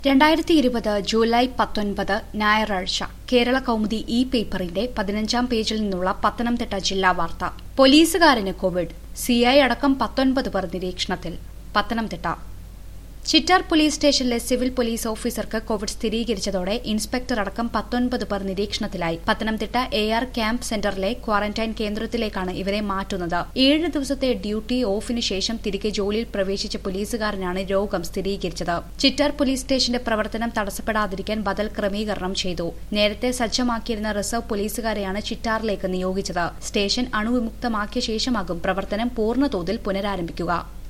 രണ്ടായിരത്തി ഇരുപത് ജൂലൈ പത്തൊൻപത് ഞായറാഴ്ച കേരള കൗമുദി ഇ പേപ്പറിന്റെ പതിനഞ്ചാം പേജിൽ നിന്നുള്ള പത്തനംതിട്ട ജില്ലാ വാർത്ത പോലീസുകാരന് കോവിഡ് സിഐ അടക്കം പത്തൊൻപത് പേർ നിരീക്ഷണത്തിൽ പത്തനംതിട്ട ചിറ്റാർ പോലീസ് സ്റ്റേഷനിലെ സിവിൽ പോലീസ് ഓഫീസർക്ക് കോവിഡ് സ്ഥിരീകരിച്ചതോടെ ഇൻസ്പെക്ടർ അടക്കം പത്തൊൻപത് പേർ നിരീക്ഷണത്തിലായി പത്തനംതിട്ട എ ആർ ക്യാമ്പ് സെന്ററിലെ ക്വാറന്റൈൻ കേന്ദ്രത്തിലേക്കാണ് ഇവരെ മാറ്റുന്നത് ഏഴ് ദിവസത്തെ ഡ്യൂട്ടി ഓഫിന് ശേഷം തിരികെ ജോലിയിൽ പ്രവേശിച്ച പോലീസുകാരനാണ് രോഗം സ്ഥിരീകരിച്ചത് ചിറ്റാർ പോലീസ് സ്റ്റേഷന്റെ പ്രവർത്തനം തടസ്സപ്പെടാതിരിക്കാൻ ബദൽ ക്രമീകരണം ചെയ്തു നേരത്തെ സജ്ജമാക്കിയിരുന്ന റിസർവ് പോലീസുകാരെയാണ് ചിറ്റാറിലേക്ക് നിയോഗിച്ചത് സ്റ്റേഷൻ അണുവിമുക്തമാക്കിയ ശേഷമാകും പ്രവർത്തനം പൂർണ്ണതോതിൽ പുനരാരംഭിക്കുക